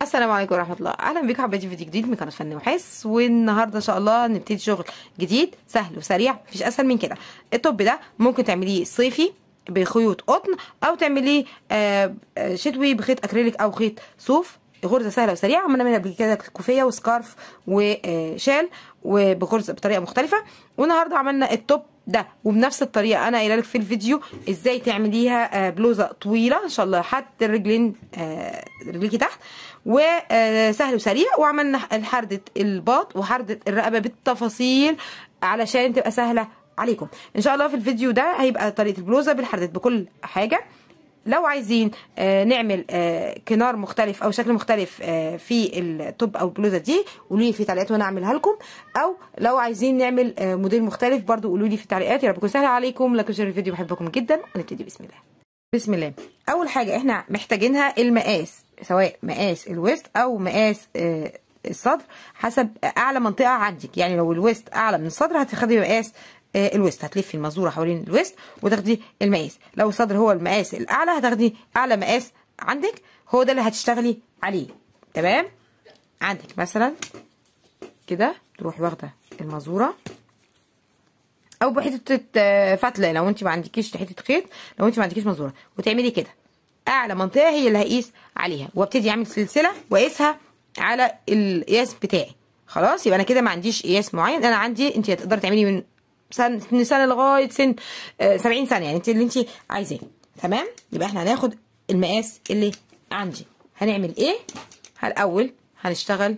السلام عليكم ورحمه الله اهلا بيكم حبايبي في فيديو جديد من قناه فن وحس والنهارده ان شاء الله نبتدي شغل جديد سهل وسريع مفيش اسهل من كده التوب ده ممكن تعمليه صيفي بخيوط قطن او تعمليه آه، آه، شتوي بخيط اكريليك او خيط صوف غرزه سهله وسريعه عملنا منها قبل كده كوفيه وسكارف وشال وبغرزه بطريقه مختلفه والنهارده عملنا التوب ده وبنفس الطريقه انا قايله لك في الفيديو ازاي تعمليها آه، بلوزه طويله ان شاء الله حتى الرجلين آه، رجليكي تحت وسهل وسريع وعملنا حردة الباط وحردة الرقبة بالتفاصيل علشان تبقى سهلة عليكم ان شاء الله في الفيديو ده هيبقى طريقة البلوزة بالحردة بكل حاجة لو عايزين آه، نعمل آه، كنار مختلف او شكل مختلف آه، في التوب او البلوزه دي قولوا لي في تعليقات وانا اعملها لكم او لو عايزين نعمل آه، موديل مختلف برضو قولوا لي في التعليقات يا رب يكون سهل عليكم لكن شير الفيديو بحبكم جدا ونبتدي بسم الله بسم الله اول حاجه احنا محتاجينها المقاس سواء مقاس الويست او مقاس آه، الصدر حسب اعلى منطقه عندك يعني لو الويست اعلى من الصدر هتاخدي مقاس آه، الويست هتلفي المزوره حوالين الويست وتاخدي المقاس لو الصدر هو المقاس الاعلى هتاخدي اعلى مقاس عندك هو ده اللي هتشتغلي عليه تمام عندك مثلا كده تروحي واخده المزوره او بحته آه، فتله لو انت ما عندكيش حته خيط لو انت ما عندكيش مزوره وتعملي كده اعلى منطقه هي اللي هقيس عليها وابتدي اعمل سلسله واقيسها على القياس بتاعي خلاص يبقى انا كده ما عنديش قياس معين انا عندي انت تقدري تعملي من سن من سنه لغايه سن آه، 70 سنه يعني انت اللي انت عايزاه تمام يبقى احنا هناخد المقاس اللي عندي هنعمل ايه الاول هنشتغل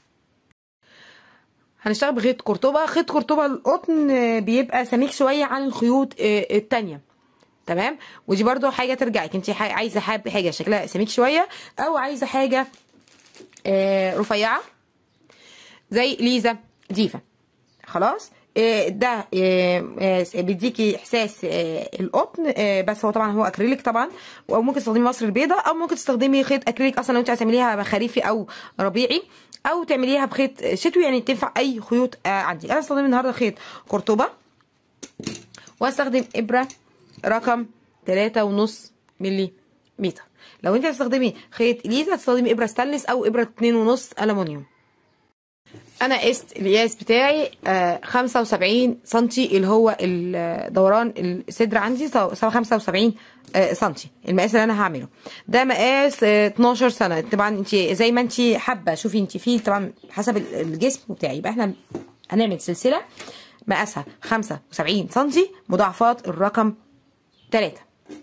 هنشتغل بخيط قرطبة خيط قرطبة القطن آه، بيبقى سميك شوية عن الخيوط آه، التانية تمام ودي برضو حاجة ترجعك انت ح- عايزة حاب حاجة شكلها سميك شوية او عايزة حاجة آه، رفيعة زي ليزا ديفا خلاص آه، ده آه، آه، بيديكي احساس آه، القطن آه، بس هو طبعا هو اكريليك طبعا او ممكن تستخدمي مصر البيضاء او ممكن تستخدمي خيط اكريليك اصلا لو انت عايزه تعمليها خريفي او ربيعي او تعمليها بخيط شتوي يعني تنفع اي خيوط آه، عندي انا استخدم النهارده خيط قرطبه واستخدم ابره رقم تلاتة ونص ملي متر لو انت هتستخدمي خيط اليزا هتستخدمي ابره ستانلس او ابره اتنين ونص الومنيوم انا قست القياس بتاعي آه 75 سنتي اللي هو ال- دوران الصدر عندي سو- سو 75 آه سنتي المقاس اللي انا هعمله ده مقاس آه 12 سنه طبعا انت زي ما انت حابه شوفي انت فيه طبعا حسب ال- الجسم بتاعي يبقى احنا هنعمل سلسله مقاسها 75 سنتي مضاعفات الرقم 3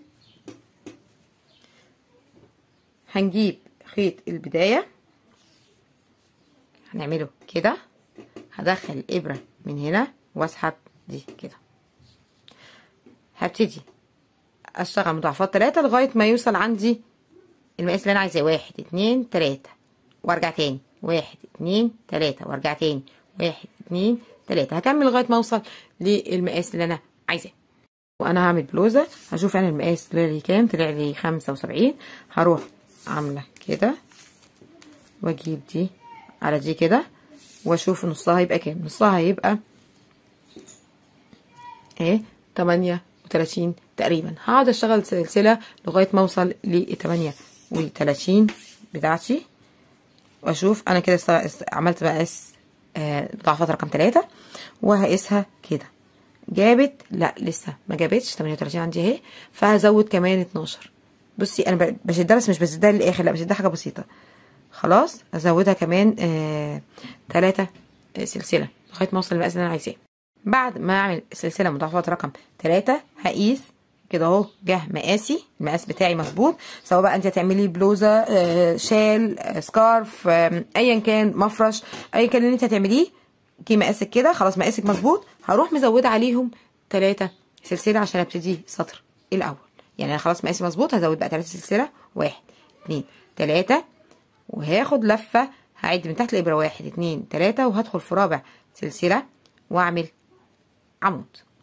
هنجيب خيط البدايه هنعمله كده هدخل الابره من هنا واسحب دي كده هبتدي اشتغل مضاعفات تلاتة لغايه ما يوصل عندي المقاس اللي انا عايزاه واحد اتنين تلاتة وارجع تاني واحد اتنين تلاتة وارجع تاني واحد اتنين تلاتة هكمل لغايه ما اوصل للمقاس اللي انا عايزاه وانا هعمل بلوزه هشوف انا المقاس طلع لي كام طلع لي خمسة وسبعين هروح عامله كده واجيب دي على دي كده واشوف نصها هيبقى كام نصها هيبقى ايه تمانية وتلاتين تقريبا هقعد اشتغل سلسلة لغاية ما اوصل لتمانية وتلاتين بتاعتي واشوف انا كده است- است- عملت مقاس آه، مضاعفات رقم تلاتة وهقيسها كده جابت لا لسه ما جابتش 38 عندي اهي فهزود كمان 12 بصي انا ب- بشدها بس مش بشدها للاخر لا بشدها حاجه بسيطه خلاص ازودها كمان آه تلاتة آه سلسله لغايه ما اوصل للمقاس اللي انا عايزاه بعد ما اعمل سلسله مضاعفات رقم تلاتة هقيس كده اهو جه مقاسي المقاس بتاعي مظبوط سواء بقى انت هتعملي بلوزه آه شال آه سكارف آه ايا كان مفرش ايا كان اللي انت هتعمليه جه مقاسك كده خلاص مقاسك مظبوط هروح مزوده عليهم تلاتة سلسله عشان ابتدي سطر الاول يعني انا خلاص مقاسي مظبوط هزود بقى تلاتة سلسله واحد اتنين تلاتة وهاخد لفة هعد من تحت الإبرة واحد اتنين تلاتة وهدخل في رابع سلسلة وأعمل عمود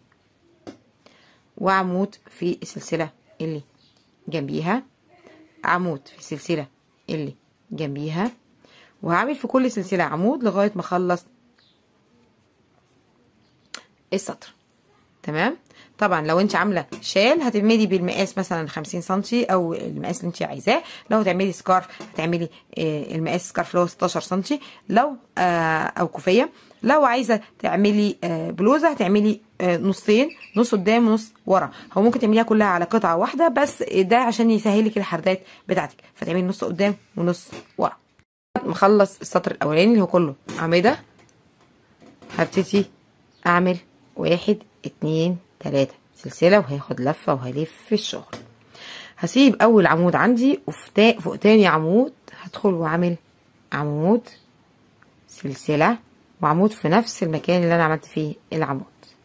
وعمود في السلسلة اللي جنبيها عمود في السلسلة اللي جنبيها وهعمل في كل سلسلة عمود لغاية ما أخلص السطر تمام طبعا لو انت عامله شال هتعملي بالمقاس مثلا 50 سنتي او المقاس اللي انت عايزاه لو هتعملي سكارف هتعملي آه، المقاس سكارف اللي هو 16 سنتي لو آه، او كوفيه لو عايزه تعملي آه، بلوزه هتعملي آه، نصين نص قدام ونص ورا هو ممكن تعمليها كلها على قطعه واحده بس ده عشان يسهلك الحردات بتاعتك فتعملي نص قدام ونص ورا مخلص السطر الاولاني اللي هو كله اعمده هبتدي اعمل واحد اتنين تلاتة سلسلة وهاخد لفة وهلف في الشغل هسيب اول عمود عندي وفوق فوق تاني عمود هدخل واعمل عمود سلسلة وعمود في نفس المكان اللي انا عملت فيه العمود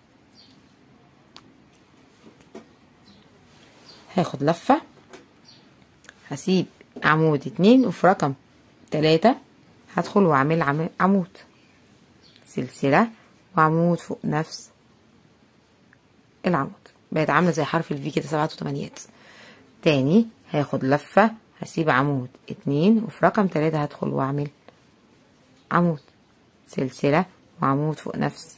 هاخد لفة هسيب عمود اتنين وفي رقم تلاتة هدخل واعمل عم- عمود سلسلة وعمود فوق نفس العمود بقت عاملة زي حرف الفي كده سبعات وتمانيات تاني هاخد لفة هسيب عمود اتنين وفي رقم تلاتة هدخل واعمل عمود سلسلة وعمود فوق نفس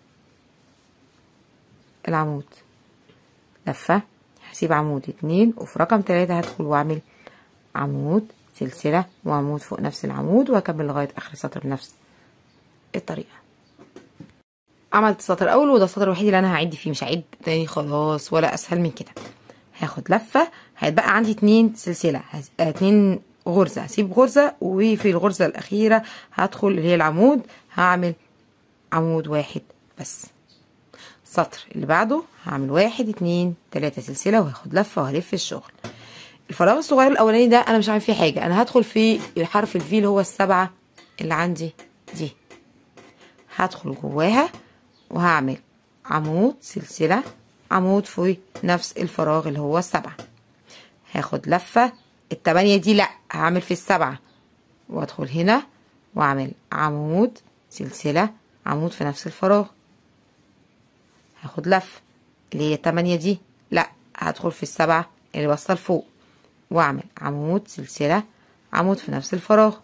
العمود لفة هسيب عمود اتنين وفي رقم تلاتة هدخل واعمل عمود سلسلة وعمود فوق نفس العمود وهكمل لغاية آخر سطر بنفس الطريقة عملت السطر الأول وده السطر الوحيد اللي أنا هعد فيه مش هعد تاني خلاص ولا أسهل من كده هاخد لفة هيتبقى عندي اتنين سلسلة هس... آه، اتنين غرزة هسيب غرزة وفي الغرزة الأخيرة هدخل اللي هي العمود هعمل عمود واحد بس السطر اللي بعده هعمل واحد اتنين تلاتة سلسلة وهاخد لفة وهلف الشغل الفراغ الصغير الاولاني ده انا مش هعمل فيه حاجه انا هدخل في حرف الفي اللي هو السبعه اللي عندي دي هدخل جواها وهعمل عمود سلسله عمود في نفس الفراغ اللي هو السبعه هاخد لفه التمانية دي لا هعمل في السبعه وادخل هنا واعمل عمود سلسله عمود في نفس الفراغ هاخد لفه اللي هي التمانية دي لا هدخل في السبعه اللي واصله لفوق واعمل عمود سلسلة عمود في نفس الفراغ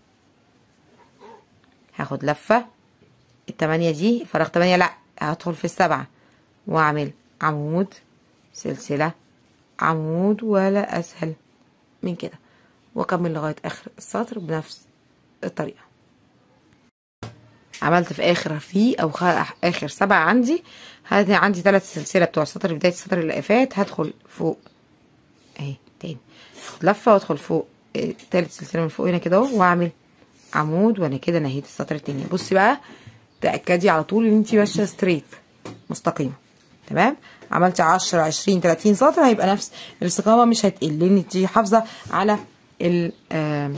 هاخد لفة التمانية دي فراغ تمانية لا هدخل في السبعة واعمل عمود سلسلة عمود ولا اسهل من كده واكمل لغاية اخر السطر بنفس الطريقة عملت في اخر في او خ- اخر سبعة عندي هذه عندي ثلاث سلسلة بتوع السطر بداية السطر اللي فات هدخل فوق اهي تاني اخد لفه وادخل فوق آه، تالت سلسله من فوق هنا كده اهو واعمل عمود وانا كده نهيت السطر التاني بصي بقى تاكدي على طول ان انت ماشيه ستريت مستقيمه تمام عملتي 10 20 30 سطر هيبقى نفس الاستقامه مش هتقل لان انت حافظه على ال آم،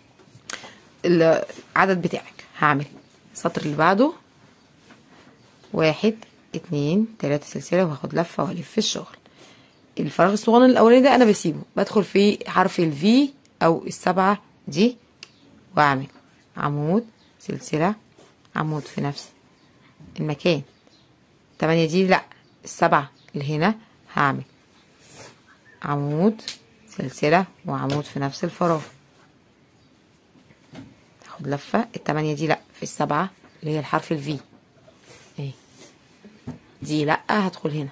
العدد بتاعك هعمل السطر اللي بعده واحد اتنين تلاتة سلسلة وهاخد لفة وهلف في الشغل الفراغ الصغنن الاولاني ده انا بسيبه بدخل في حرف الفي او السبعة دي واعمل عمود سلسلة عمود في نفس المكان تمانية دي لا السبعة اللي هنا هعمل عمود سلسلة وعمود في نفس الفراغ هاخد لفة التمانية دي لا في السبعة اللي هي الحرف الفي اهي دي لا هدخل هنا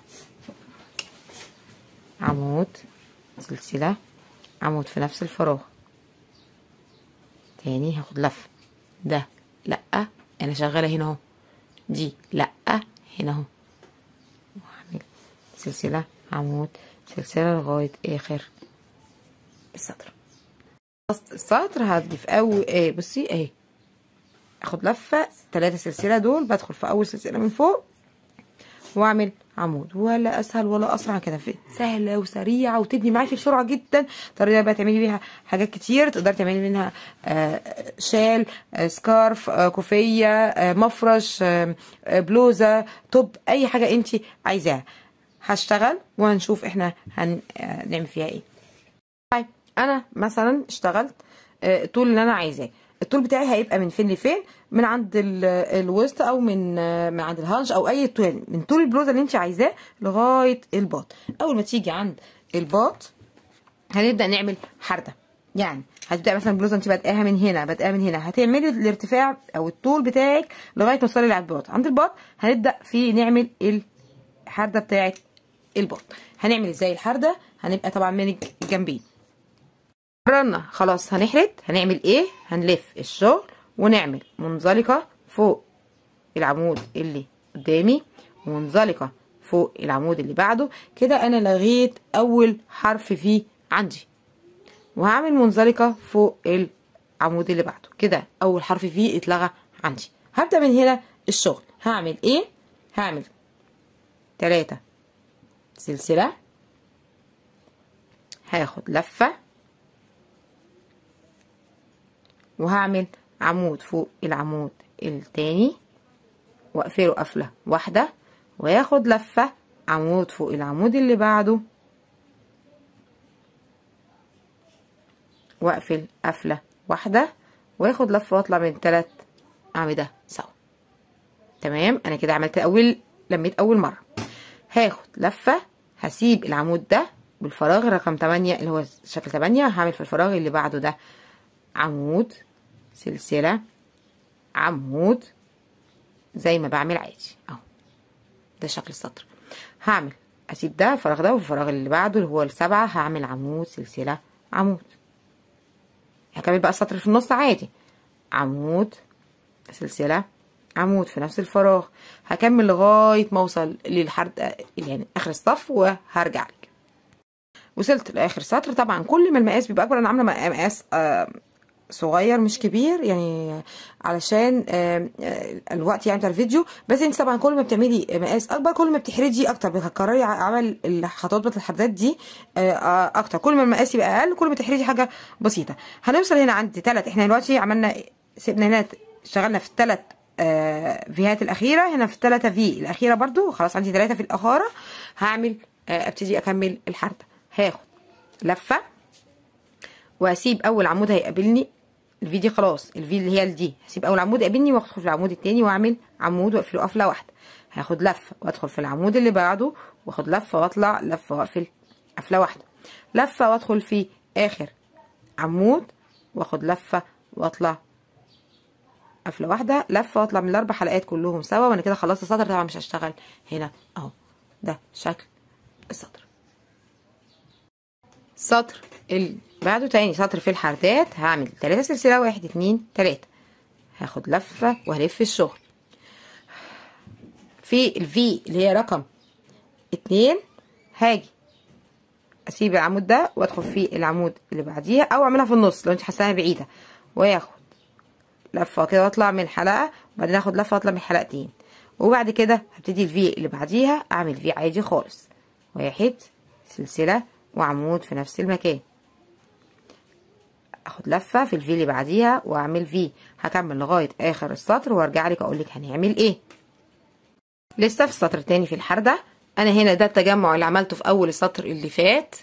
عمود سلسلة عمود في نفس الفراغ تاني هاخد لفة ده لأ أنا شغالة هنا اهو دي لأ هنا اهو وأعمل سلسلة عمود سلسلة لغاية آخر السطر خلصت السطر هدي في أول ايه بصي اهي اخد لفة تلاتة سلسلة دول بدخل في أول سلسلة من فوق واعمل عمود ولا اسهل ولا اسرع كده في سهله وسريعه وتبني معاكي بسرعه جدا تقدري بقى تعملي بيها حاجات كتير تقدري تعملي منها آه، شال آه، سكارف آه، كوفيه آه، مفرش آه، آه، بلوزه توب اي حاجه انت عايزاها هشتغل وهنشوف احنا هنعمل فيها ايه طيب انا مثلا اشتغلت آه، الطول اللي انا عايزاه الطول بتاعي هيبقى من فين لفين من عند ال- الوسط او من آه، من عند الهانش او اي طول من طول البلوزه اللي انت عايزاه لغايه الباط اول ما تيجي عند الباط هنبدا نعمل حرده يعني هتبدا مثلا بلوزه انت بادئاها من هنا بادئاها من هنا هتعملي الارتفاع او الطول بتاعك لغايه ما توصلي لعند الباط عند الباط هنبدا في نعمل الحرده بتاعه البط هنعمل ازاي الحرده هنبقى طبعا من الجنبين قررنا خلاص هنحرد هنعمل ايه هنلف الشغل ونعمل منزلقه فوق العمود اللي قدامي ومنزلقه فوق العمود اللي بعده كده انا لغيت اول حرف فيه عندي وهعمل منزلقه فوق العمود اللي بعده كده اول حرف فيه اتلغى عندي هبدا من هنا الشغل هعمل ايه هعمل تلاتة سلسله هاخد لفه وهعمل عمود فوق العمود التاني واقفله قفله واحده وياخد لفه عمود فوق العمود اللي بعده واقفل قفله واحده واخد لفه واطلع من تلات اعمده سوا تمام انا كده عملت اول لميت اول مره هاخد لفه هسيب العمود ده بالفراغ رقم 8 اللي هو شكل 8 هعمل في الفراغ اللي بعده ده عمود سلسله عمود زي ما بعمل عادي اهو ده شكل السطر هعمل اسيب ده الفراغ ده والفراغ اللي بعده اللي هو السبعة هعمل عمود سلسلة عمود هكمل بقى السطر في النص عادي عمود سلسلة عمود في نفس الفراغ هكمل لغاية ما اوصل للحرد يعني اخر الصف وهرجع لك وصلت لاخر سطر طبعا كل ما المقاس بيبقى اكبر انا عامله مقاس آه صغير مش كبير يعني علشان الوقت يعني بتاع الفيديو بس انت طبعا كل ما بتعملي مقاس اكبر كل ما بتحرجي اكتر بتكرري عمل الخطوات بتاعت الحردات دي اكتر كل ما المقاس يبقى اقل كل ما تحرجي حاجه بسيطه هنوصل هنا عند ثلاث احنا دلوقتي عملنا سيبنا هنا اشتغلنا في الثلاث فيهات الاخيره هنا في الثلاثه في الاخيره برضو خلاص عندي ثلاثه في الاخاره هعمل ابتدي اكمل الحرده هاخد لفه واسيب اول عمود هيقابلني الفي دي خلاص الفي اللي هي دي هسيب اول عمود يقابلني وادخل في العمود التاني واعمل عمود واقفله قفله واحده هاخد لفه وادخل في العمود اللي بعده واخد لفه واطلع لفه واقفل قفله واحده لفه وادخل في اخر عمود واخد لفه واطلع قفله واحده لفه واطلع من الاربع حلقات كلهم سوا وانا كده خلصت السطر طبعا مش هشتغل هنا اهو ده شكل السطر سطر اللي بعده تاني سطر في الحردات هعمل تلاتة سلسلة واحد اتنين تلاتة هاخد لفة وهلف الشغل في الفي اللي هي رقم اتنين هاجي اسيب العمود ده وادخل في العمود اللي بعديها او اعملها في النص لو انت حاساها بعيدة واخد لفة كده واطلع من حلقة وبعدين اخد لفة واطلع من حلقتين وبعد كده هبتدي الفي اللي بعديها اعمل في عادي خالص واحد سلسلة وعمود في نفس المكان اخد لفه في الفي اللي بعديها واعمل في هكمل لغايه اخر السطر وارجع لك اقول لك هنعمل ايه لسه في السطر التاني في الحرده انا هنا ده التجمع اللي عملته في اول السطر اللي فات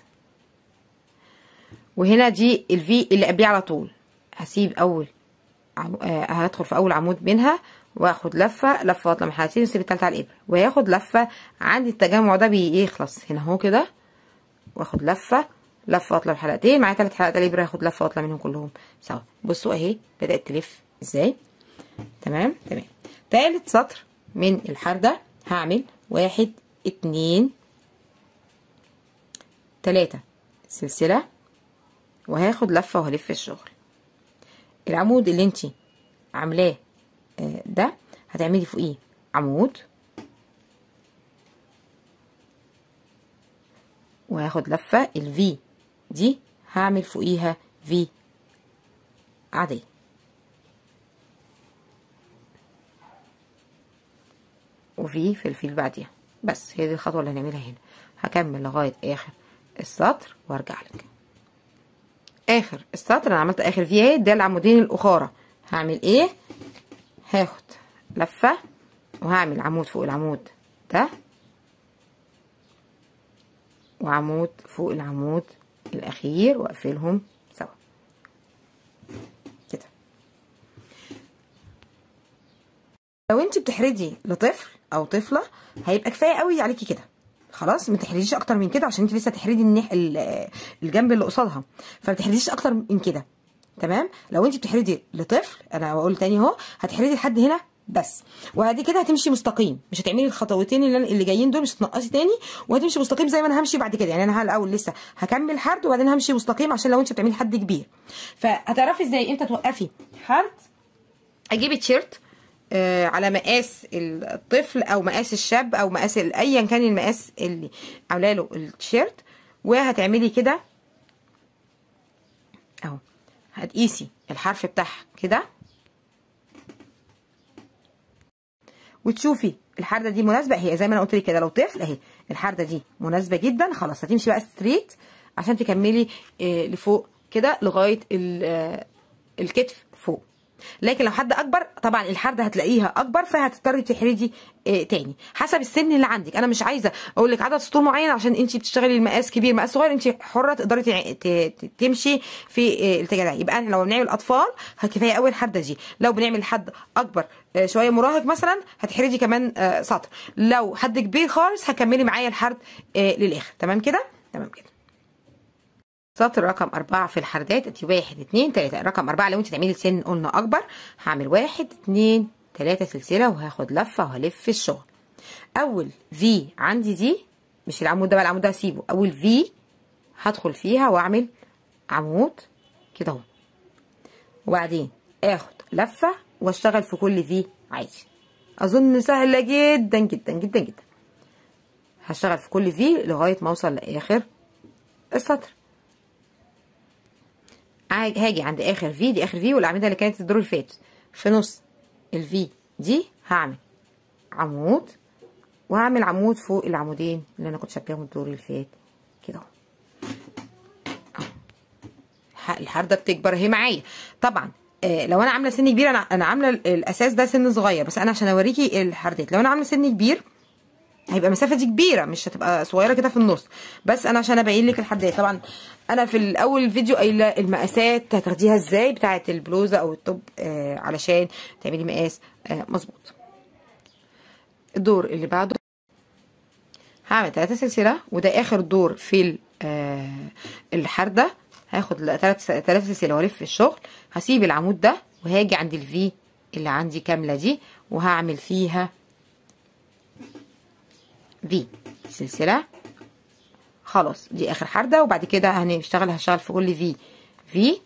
وهنا دي الفي اللي قبليه على طول هسيب اول عم... آه هدخل في اول عمود منها واخد لفه لفه واطلع من حلقتين واسيب التالتة على الابره وهاخد لفه عندي التجمع ده بيخلص هنا اهو كده واخد لفه لفه واطلع حلقتين معايا ثلاث حلقات الابره هاخد لفه واطلع منهم كلهم سوا بصوا اهي بدات تلف ازاي تمام تمام تالت سطر من الحرده هعمل واحد اتنين تلاتة سلسله وهاخد لفه وهلف الشغل العمود اللي انتي عاملاه ده هتعملي فوقيه عمود وهاخد لفة الفي دي هعمل فوقيها في عادية وفي في الفيل بعديها بس هي دي الخطوة اللي هنعملها هنا هكمل لغاية اخر السطر وارجع لك اخر السطر انا عملت اخر في اهي ده العمودين الاخرى هعمل ايه هاخد لفة وهعمل عمود فوق العمود ده وعمود فوق العمود الاخير واقفلهم سوا كده لو انت بتحردي لطفل او طفله هيبقى كفايه قوي عليكي كده خلاص ما تحرجيش اكتر من كده عشان انت لسه تحردي النح... الجنب اللي قصادها فما تحرجيش اكتر من كده تمام لو انت بتحردي لطفل انا بقول تاني اهو هتحردي لحد هنا بس وهدي كده هتمشي مستقيم مش هتعملي الخطوتين اللي, اللي جايين دول مش هتنقصي تاني وهتمشي مستقيم زي ما انا همشي بعد كده يعني انا الاول لسه هكمل حرد وبعدين همشي مستقيم عشان لو انت بتعملي حد كبير فهتعرفي ازاي امتى توقفي حرد اجيبي تيشيرت آه على مقاس الطفل او مقاس الشاب او مقاس ايا كان المقاس اللي عامله له التيشيرت وهتعملي كده اهو هتقيسي الحرف بتاعها كده وتشوفي الحرده دي مناسبه هي زي ما انا قلت لك كده لو طفل اهي الحرده دي مناسبه جدا خلاص هتمشي بقى ستريت عشان تكملي آه لفوق كده لغايه آه الكتف فوق لكن لو حد اكبر طبعا الحرده هتلاقيها اكبر فهتضطري تحردي آه تاني حسب السن اللي عندك انا مش عايزه اقول لك عدد سطور معين عشان انت بتشتغلي المقاس كبير مقاس صغير انت حره تقدري تمشي في آه الاتجاه ده يبقى احنا لو بنعمل اطفال كفايه قوي الحرده دي لو بنعمل حد اكبر آه شويه مراهق مثلا هتحردي كمان آه سطر لو حد كبير خالص هكملي معايا الحرد آه للاخر تمام كده تمام كده سطر رقم أربعة في الحردات ادي واحد اتنين تلاتة رقم أربعة لو انت تعملي سن قلنا أكبر هعمل واحد اتنين تلاتة سلسلة وهاخد لفة وهلف الشغل أول في عندي دي مش العمود ده بقى العمود ده هسيبه أول في هدخل فيها وأعمل عمود كده اهو وبعدين آخد لفة واشتغل في كل في عادي أظن سهلة جدا جدا جدا جدا هشتغل في كل في لغاية ما أوصل لآخر السطر هاجي عند اخر في دي اخر في والاعمده اللي كانت الدور اللي فات في نص الفي دي هعمل عمود وهعمل عمود فوق العمودين اللي انا كنت شبكاهم الدور اللي فات كده اهو الحرده بتكبر اهي معايا طبعا آه لو انا عامله سن كبير انا انا عامله الاساس ده سن صغير بس انا عشان اوريكي الحردات لو انا عامله سن كبير هيبقى المسافه دي كبيره مش هتبقى صغيره كده في النص بس انا عشان ابين لك الحدات طبعا انا في الاول الفيديو قايله المقاسات هتاخديها ازاي بتاعه البلوزه او التوب آه علشان تعملي مقاس آه مظبوط الدور اللي بعده هعمل 3 سلسله وده اخر دور في آه الحرده هاخد 3 3 سلسله والف الشغل هسيب العمود ده وهاجي عند الفي اللي عندي كامله دي وهعمل فيها في سلسله خلاص دي اخر حرده وبعد كده هنشتغل هشتغل في كل في في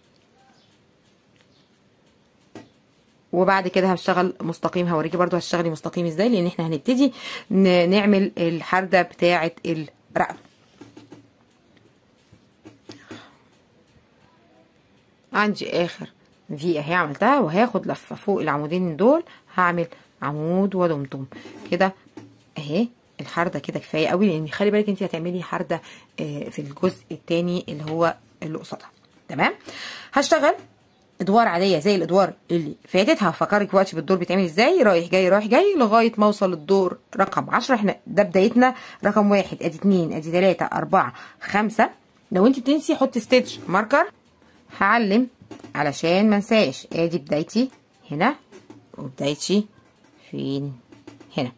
وبعد كده هشتغل مستقيم هوريكي برضو هتشتغلي مستقيم ازاي لان احنا هنبتدي نعمل الحرده بتاعه الرقبه عندي اخر في اهي عملتها وهاخد لفه فوق العمودين دول هعمل عمود وضمطم كده اهي الحرده كده كفايه قوي لان خلي بالك انت هتعملي حرده في الجزء الثاني اللي هو اللي قصادها تمام هشتغل ادوار عاديه زي الادوار اللي فاتت هفكرك وقتي بالدور بيتعمل ازاي رايح جاي رايح جاي لغايه ما اوصل للدور رقم 10 احنا ده بدايتنا رقم واحد ادي اتنين ادي تلاته اربعه خمسه لو انت بتنسي حطي ستيتش ماركر هعلم علشان ما انساش ادي بدايتي هنا وبدايتي فين هنا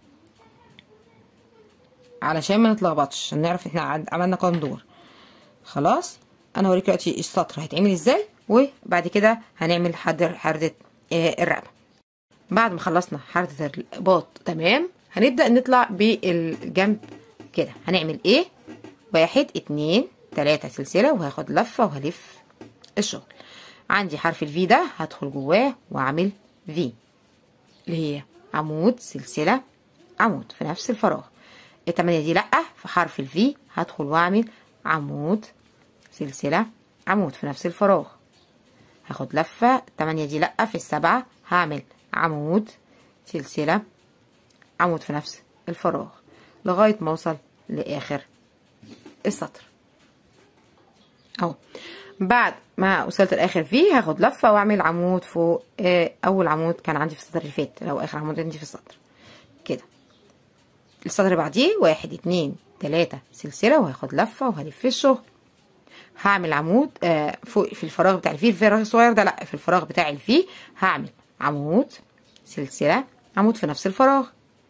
علشان ما نتلخبطش عشان نعرف احنا عملنا كام دور خلاص انا هوريك دلوقتي السطر هيتعمل ازاي وبعد كده هنعمل حرده حرده آه الرقبه بعد ما خلصنا حرده الاباط تمام هنبدا نطلع بالجنب كده هنعمل ايه واحد اتنين تلاته سلسله وهاخد لفه وهلف الشغل عندي حرف الفي ده هدخل جواه واعمل في اللي هي عمود سلسله عمود في نفس الفراغ التمانية دي لأ في حرف الفي هدخل واعمل عمود سلسلة عمود في نفس الفراغ هاخد لفة التمانية دي لأ في السبعة هعمل عمود سلسلة عمود في نفس الفراغ لغاية ما اوصل لآخر السطر اهو بعد ما وصلت لاخر في هاخد لفه واعمل عمود فوق آه اول عمود كان عندي في السطر اللي فات او اخر عمود عندي في السطر كده السطر اللي بعديه واحد اتنين تلاتة سلسلة وهاخد لفة وهلف الشغل هعمل عمود آه فوق في الفراغ بتاع الفي الفراغ الصغير ده لا في الفراغ بتاع الفي هعمل عمود سلسلة عمود في نفس الفراغ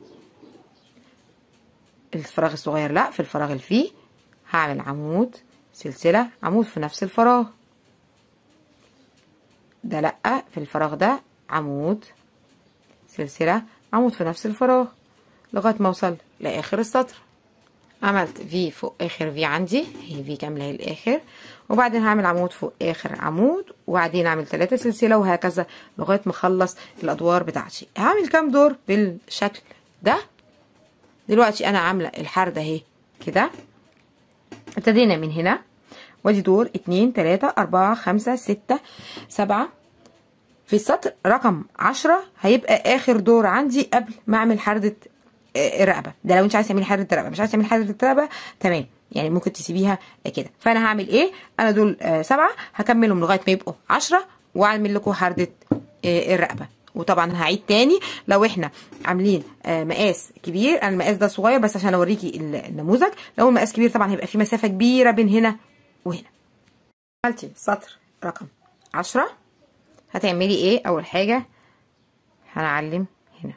الفراغ الصغير لا في الفراغ الفي هعمل عمود سلسلة عمود في نفس الفراغ ده لأ في الفراغ ده عمود سلسلة عمود في نفس الفراغ لغاية ما اوصل لاخر السطر عملت في فوق اخر في عندي هي في كاملة هي الاخر وبعدين هعمل عمود فوق اخر عمود وبعدين اعمل ثلاثة سلسلة وهكذا لغاية ما اخلص الادوار بتاعتي هعمل كام دور بالشكل ده دلوقتي انا عاملة الحردة اهي كده ابتدينا من هنا وادي دور اتنين تلاتة اربعة خمسة ستة سبعة في السطر رقم عشرة هيبقى اخر دور عندي قبل ما اعمل حردة الرقبه ده لو انت عايز تعملي حردة الرقبه مش عايز تعملي حردة الرقبه تمام يعني ممكن تسيبيها كده فانا هعمل ايه انا دول سبعه هكملهم لغايه ما يبقوا عشرة واعمل لكم حردة الرقبه وطبعا هعيد تاني لو احنا عاملين مقاس كبير انا المقاس ده صغير بس عشان اوريكي النموذج لو المقاس كبير طبعا هيبقى في مسافه كبيره بين هنا وهنا عملتي سطر رقم عشرة هتعملي ايه اول حاجه هنعلم هنا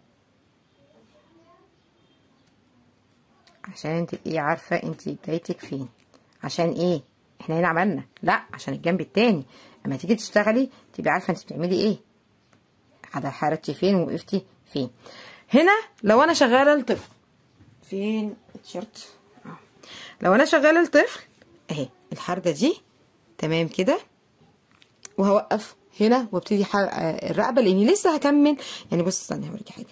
عشان تبقي عارفه انت بدايتك فين عشان ايه احنا هنا عملنا لا عشان الجنب التاني اما تيجي تشتغلي تبقي عارفه انت بتعملي ايه حركتي فين ووقفتي فين هنا لو انا شغاله لطفل فين التيشيرت لو انا شغاله لطفل اهي الحرده دي تمام كده وهوقف هنا وابتدي الرقبه لاني لسه هكمل يعني بص استني هوريكي حاجه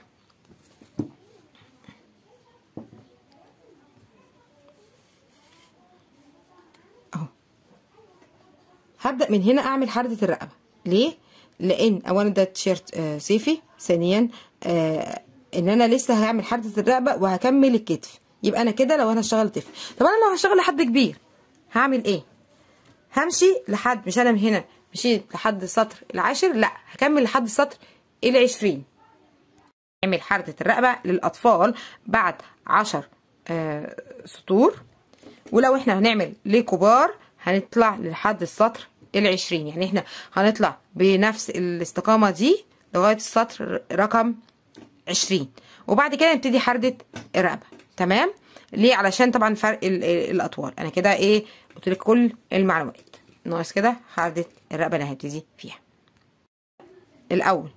اهو هبدا من هنا اعمل حرده الرقبه ليه لان اولا ده تيشيرت آه صيفي ثانيا آه ان انا لسه هعمل حرده الرقبه وهكمل الكتف يبقى انا كده لو انا هشتغل طفل طب انا لو هشتغل لحد كبير هعمل ايه همشي لحد مش انا من هنا مشيت لحد السطر العاشر لا هكمل لحد السطر العشرين نعمل حردة الرقبة للأطفال بعد عشر آه سطور ولو احنا هنعمل لكبار هنطلع لحد السطر العشرين يعني احنا هنطلع بنفس الاستقامة دي لغاية السطر رقم عشرين وبعد كده نبتدي حردة الرقبة تمام ليه علشان طبعا فرق الأطوال أنا كده ايه قلت لك كل المعلومات ناقص كده حردة الرقبة اللي هبتدي فيها الأول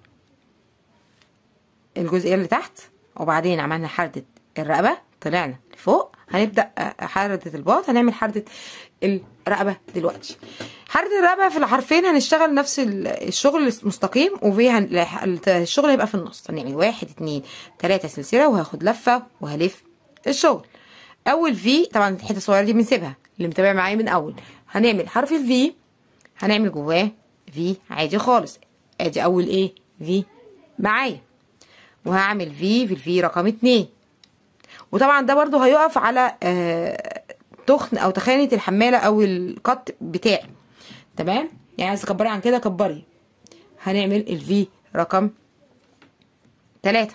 الجزئية اللي تحت وبعدين عملنا حردة الرقبة طلعنا لفوق هنبدأ حردة الباط هنعمل حردة الرقبة دلوقتي حردة الرقبة في الحرفين هنشتغل نفس الشغل المستقيم وفي الشغل هيبقى في النص هنعمل واحد اتنين تلاتة سلسلة وهاخد لفة وهلف الشغل أول في طبعا الحتة الصغيرة دي بنسيبها اللي متابع معايا من أول هنعمل حرف الفي هنعمل جواه في عادي خالص ادي اول ايه في معايا وهعمل في في الفي رقم اتنين وطبعا ده برضو هيقف على آه تخن او تخانة الحمالة او القط بتاعي تمام يعني عايز تكبري عن كده كبري هنعمل الفي رقم تلاتة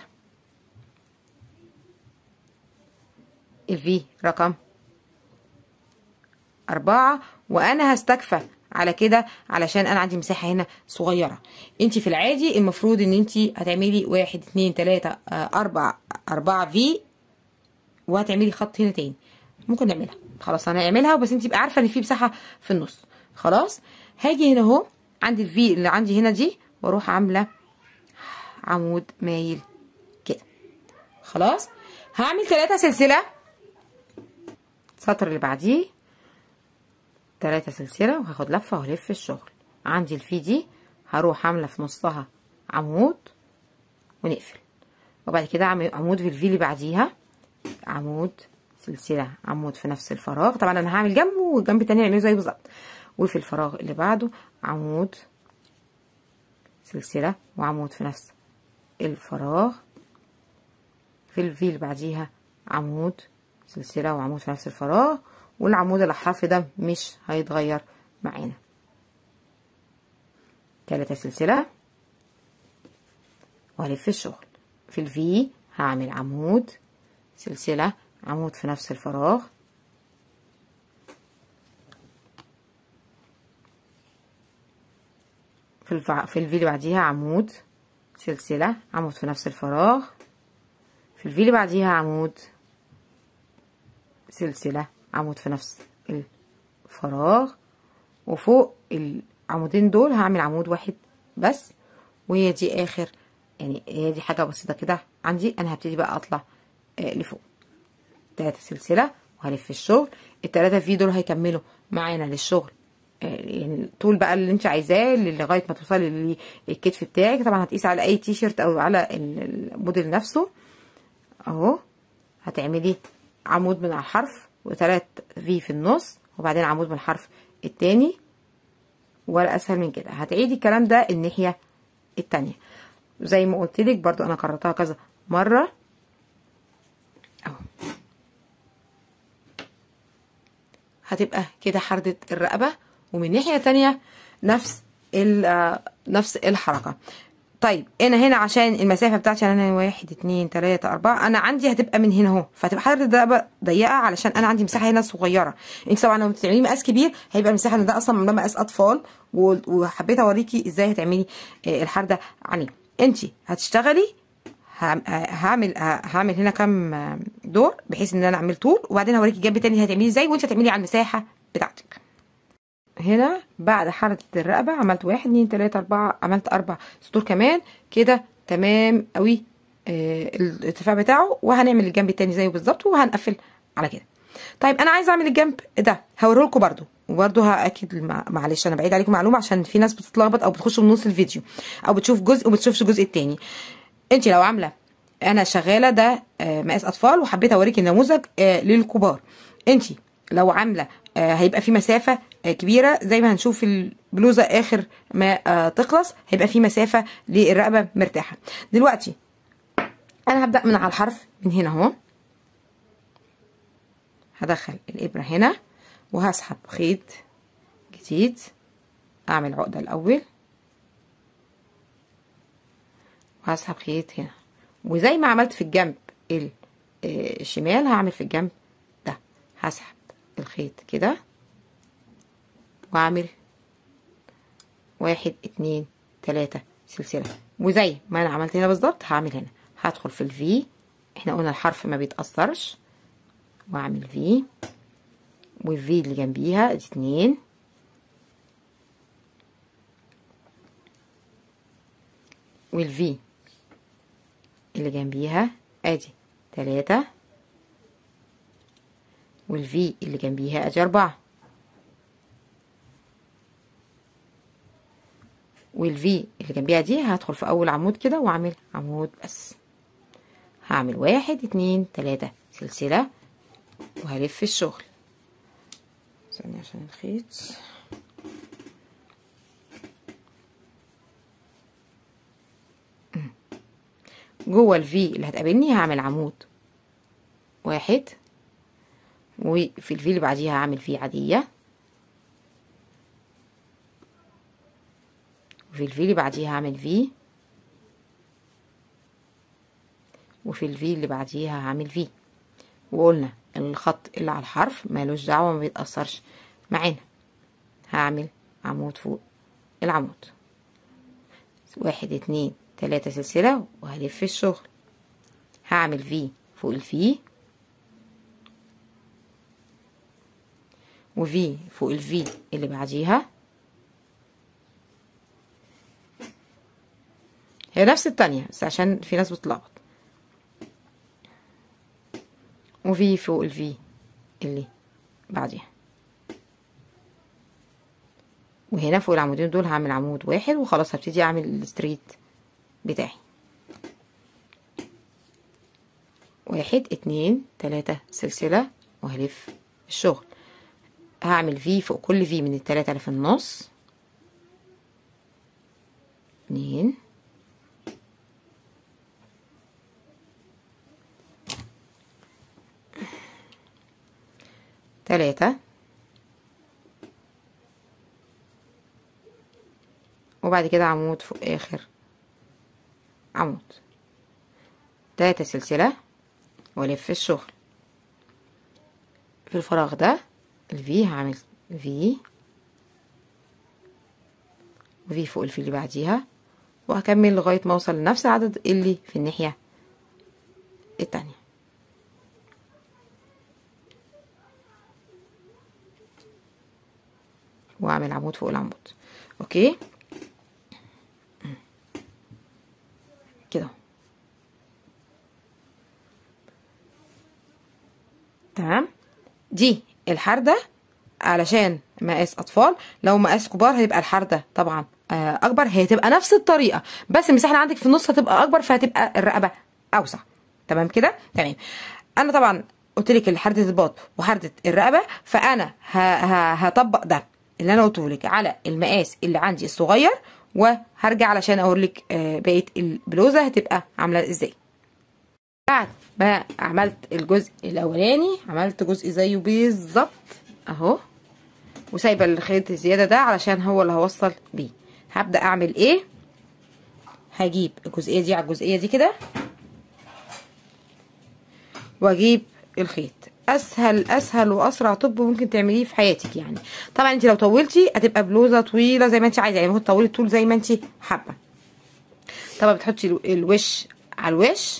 الفي رقم أربعة وأنا هستكفى على كده علشان أنا عندي مساحة هنا صغيرة انت في العادي المفروض ان انت هتعملي واحد اتنين تلاتة أربع أربعة في وهتعملي خط هنا تاني ممكن نعملها خلاص هنعملها بس انت يبقى عارفة ان في مساحة في النص خلاص هاجي هنا اهو عندي الفي اللي عندي هنا دي واروح عاملة عمود مايل كده خلاص هعمل تلاتة سلسلة السطر اللي بعديه تلاتة سلسلة وهاخد لفة وهلف الشغل عندي الفي دي هروح عاملة في نصها عمود ونقفل وبعد كده اعمل عمود في الفي اللي بعديها عمود سلسلة عمود في نفس الفراغ طبعا انا هعمل جنبه والجنب التاني هعمله زي بالظبط وفي الفراغ اللي بعده عمود سلسلة وعمود في نفس الفراغ في الفي اللي بعديها عمود سلسلة وعمود في نفس الفراغ والعمود الأحرف ده مش هيتغير معانا تلاتة سلسلة وهلف الشغل في الفي هعمل عمود سلسلة عمود في نفس الفراغ في الفع... في الفي اللي بعديها عمود سلسلة عمود في نفس الفراغ في الفي اللي بعديها عمود سلسلة عمود في نفس الفراغ وفوق العمودين دول هعمل عمود واحد بس وهي دي اخر يعني هي دي حاجه بسيطه كده عندي انا هبتدي بقى اطلع آه لفوق تلاتة سلسله وهلف الشغل التلاتة في دول هيكملوا معانا للشغل آه يعني الطول بقى اللي انت عايزاه لغايه ما توصلي للكتف بتاعك طبعا هتقيسي على اي تي شيرت او على الموديل نفسه اهو هتعملي عمود من على الحرف وتلات في في النص وبعدين عمود من الحرف التاني ولا اسهل من كده هتعيدي الكلام ده الناحيه التانية زي ما قلت لك برضو انا كررتها كذا مره اهو هتبقى كده حردة الرقبة ومن ناحية تانية نفس نفس الحركة طيب انا هنا عشان المسافة بتاعتي انا واحد اتنين تلاتة اربعة انا عندي هتبقى من هنا اهو فهتبقى حردة الرقبة ضيقة علشان انا عندي مساحة هنا صغيرة انت طبعا لو بتعملي مقاس كبير هيبقى المساحة ده اصلا من مقاس اطفال وحبيت اوريكي ازاي هتعملي الحردة عليه انت هتشتغلي هعمل هعمل هنا كام دور بحيث ان انا اعمل طول وبعدين هوريكي الجنب التاني هتعملي ازاي وانت هتعملي على المساحه بتاعتك هنا بعد حركه الرقبه عملت واحد اتنين تلاته اربعه عملت اربع سطور كمان كده تمام قوي آه الارتفاع بتاعه وهنعمل الجنب التاني زيه بالظبط وهنقفل على كده طيب انا عايزه اعمل الجنب ده هوريه لكم برده وبرده اكيد معلش انا بعيد عليكم معلومه عشان في ناس بتتلخبط او بتخش من نص الفيديو او بتشوف جزء وما بتشوفش الجزء التاني انت لو عامله انا شغاله ده مقاس اطفال وحبيت اوريكي النموذج للكبار انت لو عامله هيبقى في مسافه كبيره زي ما هنشوف في البلوزه اخر ما تخلص هيبقى في مسافه للرقبه مرتاحه دلوقتي انا هبدا من على الحرف من هنا اهو هدخل الابره هنا وهسحب خيط جديد اعمل عقده الاول وهسحب خيط هنا وزي ما عملت في الجنب الشمال هعمل في الجنب ده هسحب الخيط كده واعمل واحد اتنين تلاتة سلسلة وزي ما انا عملت هنا بالظبط هعمل هنا هدخل في الفي احنا قلنا الحرف ما بيتأثرش واعمل في والفي اللي جنبيها دي اتنين والفي اللي جنبيها ادي تلاتة والفي اللي جنبيها ادي اربعة والفي اللي جنبيها دي هدخل في اول عمود كده واعمل عمود بس هعمل واحد اتنين تلاتة سلسلة وهلف الشغل ثانية عشان الخيط جوه الفي اللي هتقابلني هعمل عمود واحد وفي الفي اللي بعديها هعمل في عادية وفي الفي اللي بعديها هعمل في وفي الفي اللي بعديها هعمل في وقلنا الخط اللي على الحرف مالوش دعوة ما بيتأثرش معانا هعمل عمود فوق العمود واحد اتنين تلاتة سلسلة وهلف الشغل هعمل في فوق الفي وفي فوق الفي اللي بعديها هي نفس التانية بس عشان في ناس بتلخبط وفي فوق الفي اللي بعديها وهنا فوق العمودين دول هعمل عمود واحد وخلاص هبتدي اعمل الستريت بتاعي واحد اتنين تلاتة سلسلة وهلف الشغل هعمل في فوق كل في من التلاتة اللي في النص اتنين تلاتة وبعد كده عمود فوق اخر عمود تلاتة سلسلة والف الشغل في الفراغ ده الفي هعمل في وفي فوق الفي اللي بعديها وهكمل لغاية ما اوصل لنفس العدد اللي في الناحية التانية واعمل عمود فوق العمود اوكي كده تمام دي الحردة علشان مقاس اطفال لو مقاس كبار هيبقى الحردة طبعا آه، اكبر هي تبقى نفس الطريقة بس المساحة اللي عندك في النص هتبقى اكبر فهتبقى الرقبة اوسع تمام كده تمام انا طبعا قلت لك حردة الباط وحردة الرقبة فانا ه- ه- هطبق ده اللي انا قلته لك على المقاس اللي عندي الصغير وهرجع علشان اقول لك آه، بقيه البلوزه هتبقى عامله ازاي بعد ما عملت الجزء الاولاني عملت جزء زيه بالظبط اهو وسايبه الخيط الزياده ده علشان هو اللي هوصل بيه هبدا اعمل ايه هجيب الجزئيه دي على الجزئيه دي كده واجيب الخيط اسهل اسهل واسرع طب ممكن تعمليه في حياتك يعني طبعا انت لو طولتي هتبقى بلوزه طويله زي ما انت عايزه يعني ممكن تطولي الطول زي ما انت حابه طبعا بتحطي الو- الوش على الوش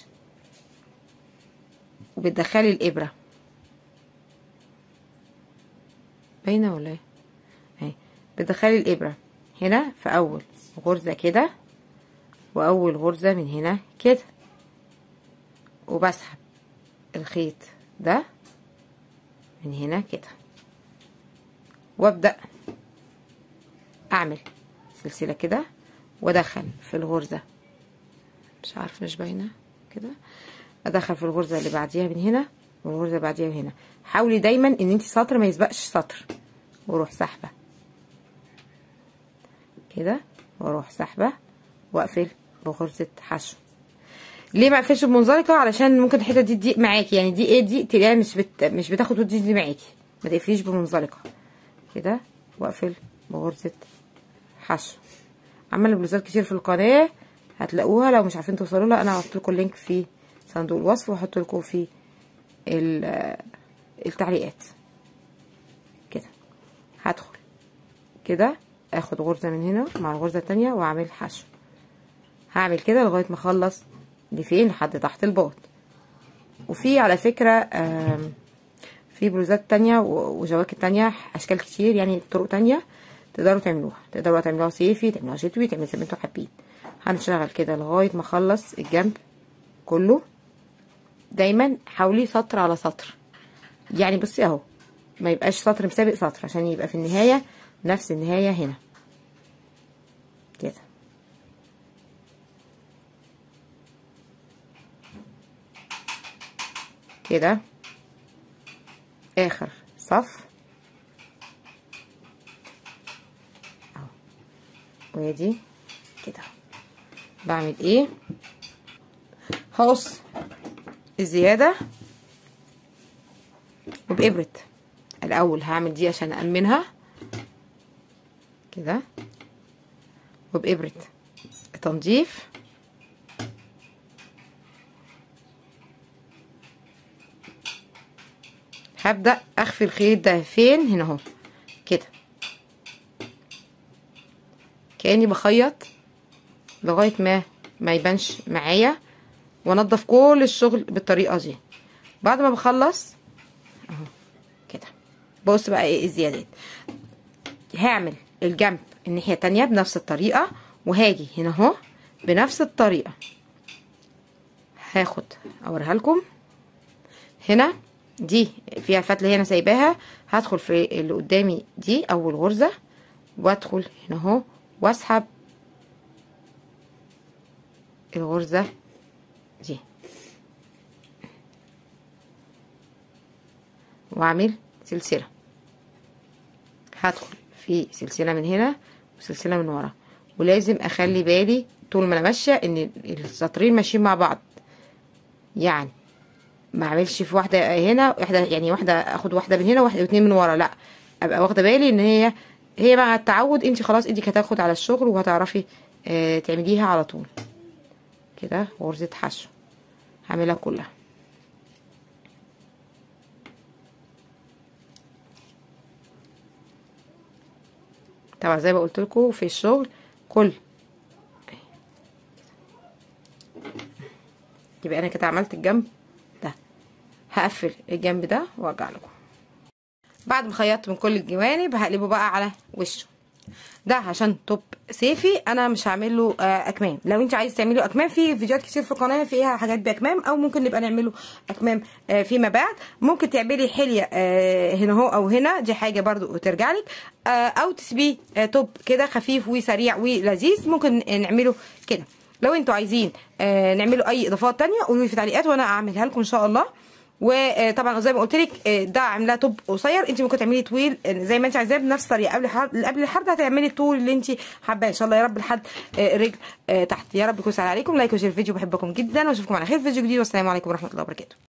وبتدخلي الابره باينه ولا ايه اهي بتدخلي الابره هنا في اول غرزه كده واول غرزه من هنا كده وبسحب الخيط ده من هنا كده وابدا اعمل سلسله كده وادخل في الغرزه مش عارفه مش باينه كده ادخل في الغرزه اللي بعديها من هنا والغرزه اللي بعديها من هنا حاولي دايما ان انت سطر ما يسبقش سطر واروح سحبه كده واروح سحبه واقفل بغرزه حشو ليه ما اقفلش بمنزلقه علشان ممكن الحته دي تضيق معاكي يعني دي ايه دي تلاقيها مش بت... مش بتاخد ودي دي معاكي ما تقفليش بمنزلقه كده واقفل بغرزه حشو عملنا بلوزات كتير في القناه هتلاقوها لو مش عارفين توصلوا لها انا هحط لكم اللينك في صندوق الوصف واحط لكم في ال- التعليقات كده هدخل كده اخد غرزه من هنا مع الغرزه التانية واعمل حشو هعمل كده لغايه ما اخلص لفين لحد تحت الباط وفي على فكره آم، في بلوزات تانية و- وجواكت تانية اشكال كتير يعني طرق تانية تقدروا تعملوها تقدروا تعملوها صيفي تعملوها شتوي تعملوا زي ما انتوا حابين هنشتغل كده لغايه ما اخلص الجنب كله دايما حاولي سطر على سطر يعني بصي اهو ما يبقاش سطر مسابق سطر عشان يبقى في النهايه نفس النهايه هنا كده كده اخر صف اهو وادي كده بعمل ايه هقص الزيادة وبإبرة الأول هعمل دي عشان أأمنها كده وبإبرة تنظيف هبدأ أخفي الخيط ده فين هنا اهو كده كأني بخيط لغاية ما ما يبانش معايا وانضف كل الشغل بالطريقة دي بعد ما بخلص اهو كده بص بقى ايه الزيادات هعمل الجنب الناحية التانية بنفس الطريقة وهاجي هنا اهو بنفس الطريقة هاخد اوريها لكم هنا دي فيها فتلة هنا سايباها هدخل في اللي قدامي دي اول غرزة وادخل هنا اهو واسحب الغرزة دي واعمل سلسلة هدخل في سلسلة من هنا وسلسلة من ورا ولازم اخلي بالي طول ما انا ماشية ان السطرين ماشيين مع بعض يعني ما اعملش في واحدة هنا واحدة يعني واحدة اخد واحدة من هنا واحدة واتنين من ورا لا ابقى واخدة بالي ان هي هي مع التعود انت خلاص ايدك هتاخد على الشغل وهتعرفي اه تعمليها على طول كده غرزة حشو هعملها كلها طبعا زي ما قلت لكم في الشغل كل يبقى انا كده عملت الجنب ده هقفل الجنب ده وارجع لكم بعد ما خيطت من كل الجوانب هقلبه بقى على وشه ده عشان توب صيفي انا مش هعمل له آه، اكمام لو انت عايز تعملي اكمام في فيديوهات كتير في القناه فيها حاجات باكمام او ممكن نبقى نعمله اكمام آه، فيما بعد ممكن تعملي حليه آه، هنا اهو او هنا دي حاجه برضو ترجع لك آه، او تسيبيه آه، توب كده خفيف وسريع ولذيذ ممكن نعمله كده لو انتوا عايزين آه، نعمله اي اضافات تانية قولوا لي في التعليقات وانا اعملها لكم ان شاء الله وطبعا زي ما قلت لك آه، ده عاملاه توب قصير انت ممكن تعملي طويل آه، زي ما انت عايزاه بنفس الطريقه قبل الحرب قبل الحرب هتعملي الطول اللي انت حباه ان شاء الله يا رب لحد آه، رجل آه، تحت يا رب يكون سهل عليكم لايك وشير الفيديو بحبكم جدا واشوفكم على خير في فيديو جديد والسلام عليكم ورحمه الله وبركاته